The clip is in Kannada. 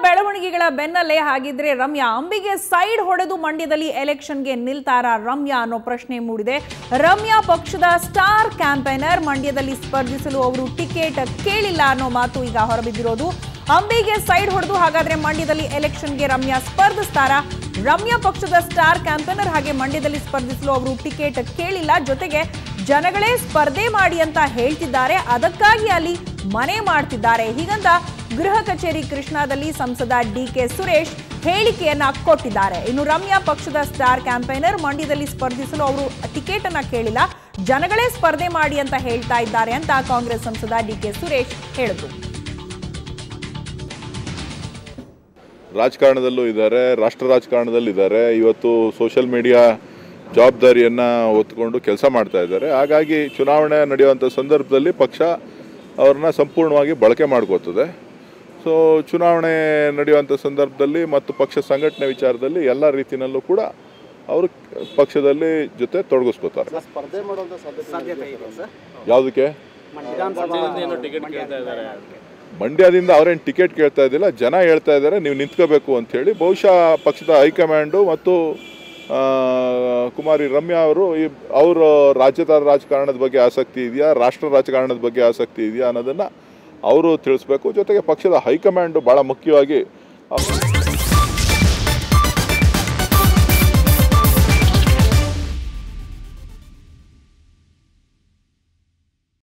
ಬೆಳವಣಿಗೆಗಳ ಬೆನ್ನಲ್ಲೇ ಹಾಗಿದ್ರೆ ರಮ್ಯಾ ಅಂಬಿಗೆ ಸೈಡ್ ಹೊಡೆದು ಮಂಡ್ಯದಲ್ಲಿ ಎಲೆಕ್ಷನ್ಗೆ ನಿಲ್ತಾರ ರಮ್ಯಾ ಅನ್ನೋ ಪ್ರಶ್ನೆ ಮೂಡಿದೆ ರಮ್ಯಾ ಪಕ್ಷದ ಸ್ಟಾರ್ ಕ್ಯಾಂಪೇನರ್ ಮಂಡ್ಯದಲ್ಲಿ ಸ್ಪರ್ಧಿಸಲು ಅವರು ಟಿಕೆಟ್ ಕೇಳಿಲ್ಲ ಅನ್ನೋ ಮಾತು ಈಗ ಹೊರಬಿದ್ದಿರೋದು ಅಂಬಿಗೆ ಸೈಡ್ ಹೊಡೆದು ಹಾಗಾದ್ರೆ ಮಂಡ್ಯದಲ್ಲಿ ಎಲೆಕ್ಷನ್ಗೆ ರಮ್ಯಾ ಸ್ಪರ್ಧಿಸ್ತಾರ ರಮ್ಯಾ ಪಕ್ಷದ ಸ್ಟಾರ್ ಕ್ಯಾಂಪೇನರ್ ಹಾಗೆ ಮಂಡ್ಯದಲ್ಲಿ ಸ್ಪರ್ಧಿಸಲು ಅವರು ಟಿಕೆಟ್ ಕೇಳಿಲ್ಲ ಜೊತೆಗೆ ಜನಗಳೇ ಸ್ಪರ್ಧೆ ಮಾಡಿ ಅಂತ ಹೇಳ್ತಿದ್ದಾರೆ ಅದಕ್ಕಾಗಿ ಅಲ್ಲಿ ಮನೆ ಮಾಡ್ತಿದ್ದಾರೆ ಹೀಗಂತ ಗೃಹ ಕಚೇರಿ ಕೃಷ್ಣಾದಲ್ಲಿ ಸಂಸದ ಡಿ ಕೆ ಸುರೇಶ್ ಹೇಳಿಕೆಯನ್ನ ಕೊಟ್ಟಿದ್ದಾರೆ ಇನ್ನು ರಮ್ಯಾ ಪಕ್ಷದ ಸ್ಟಾರ್ ಕ್ಯಾಂಪೇನರ್ ಮಂಡ್ಯದಲ್ಲಿ ಸ್ಪರ್ಧಿಸಲು ಅವರು ಟಿಕೆಟ್ ಅನ್ನ ಕೇಳಿಲ್ಲ ಜನಗಳೇ ಸ್ಪರ್ಧೆ ಮಾಡಿ ಅಂತ ಹೇಳ್ತಾ ಇದ್ದಾರೆ ಅಂತ ಕಾಂಗ್ರೆಸ್ ಸಂಸದ ಡಿ ಕೆ ಸುರೇಶ್ ಹೇಳಿದ್ರು ರಾಜಕಾರಣದಲ್ಲೂ ಇದ್ದಾರೆ ರಾಷ್ಟ್ರ ರಾಜಕಾರಣದಲ್ಲೂ ಇದ್ದಾರೆ ಇವತ್ತು ಸೋಷಿಯಲ್ ಮೀಡಿಯಾ ಜವಾಬ್ದಾರಿಯನ್ನು ಹೊತ್ಕೊಂಡು ಕೆಲಸ ಮಾಡ್ತಾ ಇದ್ದಾರೆ ಹಾಗಾಗಿ ಚುನಾವಣೆ ನಡೆಯುವಂಥ ಸಂದರ್ಭದಲ್ಲಿ ಪಕ್ಷ ಅವ್ರನ್ನ ಸಂಪೂರ್ಣವಾಗಿ ಬಳಕೆ ಮಾಡ್ಕೋತದೆ ಸೊ ಚುನಾವಣೆ ನಡೆಯುವಂಥ ಸಂದರ್ಭದಲ್ಲಿ ಮತ್ತು ಪಕ್ಷ ಸಂಘಟನೆ ವಿಚಾರದಲ್ಲಿ ಎಲ್ಲ ರೀತಿಯಲ್ಲೂ ಕೂಡ ಅವರು ಪಕ್ಷದಲ್ಲಿ ಜೊತೆ ತೊಡಗಿಸ್ಕೋತಾರೆ ಸ್ಪರ್ಧೆ ಮಾಡುವಂತ ಸಾಧ್ಯತೆ ಇದೆ ಸರ್ ಯಾವುದಕ್ಕೆ ಮಂಡ್ಯದಿಂದ ಅವರೇನು ಟಿಕೆಟ್ ಕೇಳ್ತಾ ಇದ್ದಿಲ್ಲ ಜನ ಹೇಳ್ತಾ ಇದ್ದಾರೆ ನೀವು ನಿಂತ್ಕೋಬೇಕು ಅಂಥೇಳಿ ಬಹುಶಃ ಪಕ್ಷದ ಹೈಕಮಾಂಡು ಮತ್ತು ಆ, ಕುಮಾರಿ ರಮ್ಯಾ ಅವರು ಈ ಅವರು ರಾಜ್ಯದ ರಾಜಕಾರಣದ ಬಗ್ಗೆ ಆಸಕ್ತಿ ಇದೆಯಾ ರಾಷ್ಟ್ರ ರಾಜಕಾರಣದ ಬಗ್ಗೆ ಆಸಕ್ತಿ ಇದೆಯಾ ಅನ್ನೋದನ್ನು ಅವರು ತಿಳಿಸ್ಬೇಕು ಜೊತೆಗೆ ಪಕ್ಷದ ಹೈಕಮಾಂಡು ಭಾಳ ಮುಖ್ಯವಾಗಿ ಅವ್ರು-